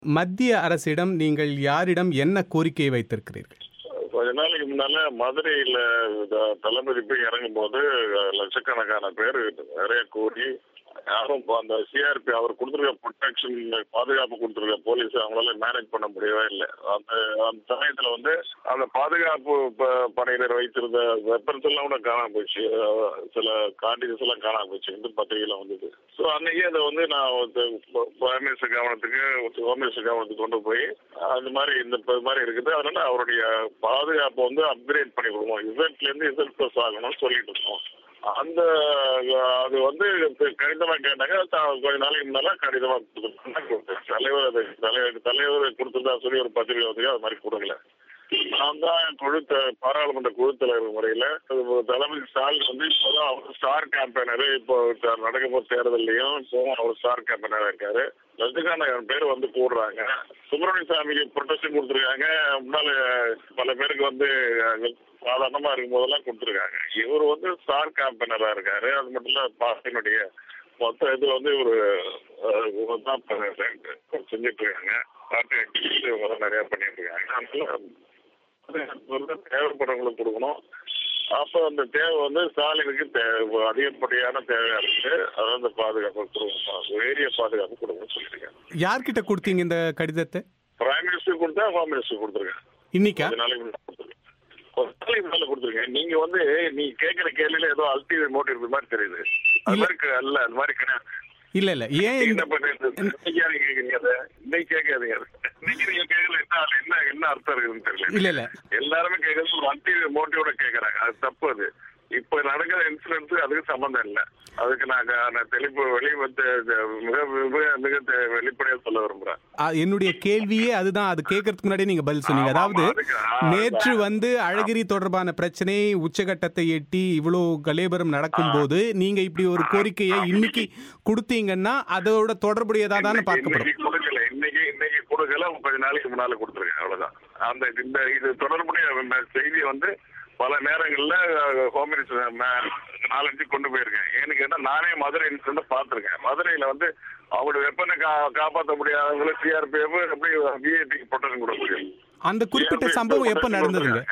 மத்திய அரசிடம் நீங்கள் யாரிடம் என்ன கோரிக்கை வைத்திருக்கிறீர்கள் கொஞ்ச நாளைக்கு முன்னால மதுரையில த- தளபதி போய் இறங்கும் போது அஹ், லட்சக்கணக்கான பேர் நிறைய கூடி யாரும் இப்ப அந்த சிஆர்பி அவர் கொடுத்துருக்க ப்ரொடெக்ஷன் பாதுகாப்பு கொடுத்துருக்க போலீஸ் அவங்களால மேனேஜ் பண்ண முடியவே இல்லை அந்த அந்த சமயத்துல வந்து அந்த பாதுகாப்பு ப- படையினர் வைத்திருந்த வெப்பன்ஸ் எல்லாம் கூட காணாம போச்சு அஹ், சில காண்டிஸ் எல்லாம் காணாம போச்சு வந்து பத்திரிகையில வந்தது ஸோ அன்னைக்கே அதை வந்து நான் பிரைம் மினிஸ்டர் கவனத்துக்கு ஹோம் மினிஸ்டர் கவனத்துக்கு கொண்டு போய் அது மாதிரி இந்த இப்ப இது மாதிரி இருக்குது அதனால அவருடைய பாதுகாப்பை வந்து அப்கிரேட் பண்ணி கொடுக்கணும் இசட்ல இருந்து இசட் பிளஸ் ஆகணும்னு சொல்லிட்டு இருக்கோம் அந்த அஹ், அது வந்து இப்ப கடிதமா கேட்டாங்க த- கொஞ்ச நாளைக்கு முன்னால கடிதமா கொடுத்துருக்கேன் தலைவர் அது தலைவர் தலைவர் கொடுத்ததா சொல்லி ஒரு பத்திரிகை வந்து அது மாதிரி கொடுக்கல நான் தான் குழு த- பாராளுமன்ற குழு தலைவர் முறையில அது ஒரு தளபதி ஸ்டாலின் வந்து இப்போதான் அவர் ஸ்டார் கேம்பெயினர் இப்போ த- நடக்க போற தேர்தல்லையும் இப்போ அவர் ஸ்டார் கேம்பெயினரா இருக்காரு ரஜினிகாந்த் பேர் வந்து கூடுறாங்க சுப்பிரமணிய சாமிக்கு ப்ரொடெக்ஷன் கொடுத்துருக்காங்க முன்னால பல பேருக்கு வந்து அஹ், சாதாரணமா இருக்கும் போதெல்லாம் கொடுத்துருக்காங்க இவர் வந்து ஸ்டார் கேம்பெயினரா இருக்காரு அது மட்டும் இல்ல பார்ட்டியினுடைய மொத்த இது வந்து ஒரு இவர் தான் ப- செஞ்சுட்டு இருக்காங்க பார்ட்டி ஆக்டிவிட்டி இவங்க தான் நிறைய பண்ணிட்டு இருக்காங்க அதனால அது வந்து தேவைப்படுறவங்களுக்கு கொடுக்கணும் அப்போ அந்த தேவை வந்து ஸ்டாலினுக்கு தேவை அதிகப்படியான தேவையா இருக்கு அதாவது அந்த பாதுகாப்பு கொடுக்கணும் ஏரிய பாதுகாப்பு கொடுக்கணும்னு சொல்லியிருக்காங்க யார்கிட்ட கொடுத்தீங்க இந்த கடிதத்தை பிரைம் மினிஸ்டர் கொடுத்தா ஹோம் மினிஸ்டர் கொடுத்துருக்கேன் இன்னைக்கா கொஞ்ச நாளைக்கு முன்னாடி கொடுத்துருக்கேன் கொஞ்ச நாளைக்கு முன்னால கொடுத்துருக்கேன் நீங்க வந்து நீ கேட்கிற கேள்வியில ஏதோ அல்டிமேட் மோட்டிவ் இருக்க மாதிரி தெரியுது அது மாதிரி க- அல்ல அது மாதிரி கிடையாது இல்ல இல்ல ஏன் நீங்க இந்த என்ன பண்ணிட்டு இன்னைக்கு யாரு கேக்குறீங்க அதை இன்னைக்கு கேட்காதீங்க அது இன்னைக்கு நீங்க கேட்கல என்ன அது என்ன என்ன அர்த்தம் இருக்குதுன்னு தெரியல இல்ல இல்ல எல்லாருமே கேட்கறது ஒரு அல்டிமேட் மோட்டிவோட கேட்கறாங்க அது தப்பு அது இப்ப நடக்கிற இன்சிடென்ட்ஸ் அதுக்கு சம்பந்தம் இல்லை அதுக்கு நான் க- நான் தெளிப்பு வெளி வந்து மிக மிக மிக தெ- வெளிப்படையா சொல்ல விரும்புறேன் ஆ, என்னுடைய கேள்வியே அதுதான் அது கேட்கறதுக்கு முன்னாடியே நீங்க பதில் சொன்னீங்க ஆமா, அதாவது அதுக்கு, ஆ, நேற்று வந்து அழகிரி தொடர்பான பிரச்சனை உச்சகட்டத்தை எட்டி இவ்வளோ கலேபரம் நடக்கும்போது நீங்க இப்படி ஒரு கோரிக்கையை இன்னைக்கு கொடுத்தீங்கன்னா அதோட தொடர்புடையதா தானே பார்க்கப்படும் இன்னைக்கு கொடுக்கல இன்னைக்கு இன்னைக்கு கொடுக்கல கொஞ்ச நாளைக்கு முன்னால கொடுத்துருக்கேன் அவ்வளவுதான் அந்த இந்த இது தொடர்புடைய இந்த செய்தியை வந்து பல நேரங்கள்ல ஹோம் மினிஸ்டர் நாலஞ்சு கொண்டு போயிருக்கேன் ஏன்னு கேட்டா நானே மதுரை இன்சிடென்ட் பார்த்திருக்கேன் மதுரையில வந்து அவங்களுடைய வெப்பனை கா காப்பாற்ற முடியாதவங்களை சிஆர்பிஎஃப் எப்படி விஐடிக்கு ப்ரொடெக்ஷன் கொடுக்க முடியும் அந்த குறிப்பிட்ட சம்பவம் எப்ப நடந்ததுங்க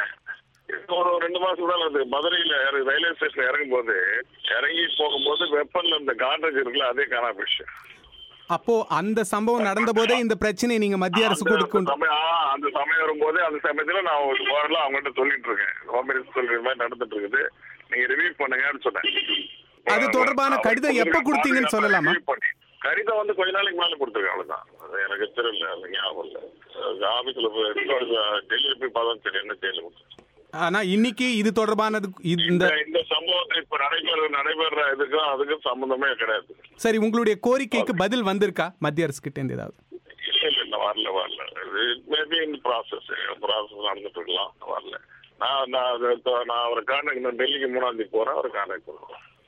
ஒரு ரெண்டு மாசம் கூட அது மதுரையில இற- ரயில்வே ஸ்டேஷன் இறங்கும் போது இறங்கி போகும்போது வெப்பன்ல இந்த காண்டேஜ் இருக்குல்ல அதே காணா போயிடுச்சு அப்போ அந்த சம்பவம் நடந்த போதே இந்த பிரச்சனையை நீங்க மத்திய அரசு அந்த கொடுக்க சமயம் ஆ, அந்த சமயம் வரும்போது அந்த சமயத்துல நான் ஒரு வாரம் அவங்ககிட்ட சொல்லிட்டு இருக்கேன் ஹோம் மினிஸ்டர் சொல்ற மாதிரி நடந்துட்டு இருக்குது நீங்க ரிவ்யூ பண்ணுங்கன்னு சொன்னேன் அது தொடர்பான கடிதம் எப்ப கொடுத்தீங்கன்னு சொல்லலாமா? Review பண்ணி. கடிதம் வந்து கொஞ்ச நாளைக்கு முன்னால கொடுத்துருக்கேன் அவ்வளவுதான் அது எனக்கு தெரியல அது ஞாபகம் இல்ல அது ஆபீஸ்ல போய் டெல்லியில போய் பார்த்தா தெரியும் என்ன தேர்தல் கொடுத்து ஆனா இன்னைக்கு இது தொடர்பானது இந்த இந்த இந்த சம்பவத்தை இப்ப நடைபெற நடைபெற இதுக்கும் அதுக்கும் சம்பந்தமே கிடையாது சரி உங்களுடைய கோரிக்கைக்கு பதில் வந்திருக்கா மத்திய அரசு கிட்ட இருந்து ஏதாவது இல்ல இல்ல இல்ல வரல வரல மேபி இந்த ப்ராசஸ் ப்ராசஸ் நடந்துட்டு இருக்கலாம் வரல நான் நான் அது- நான் அவரை கான்டாக்ட் டெல்லிக்கு மூணாம் தேதி போறேன் அவரை கான்டாக்ட் பண்ணுறேன்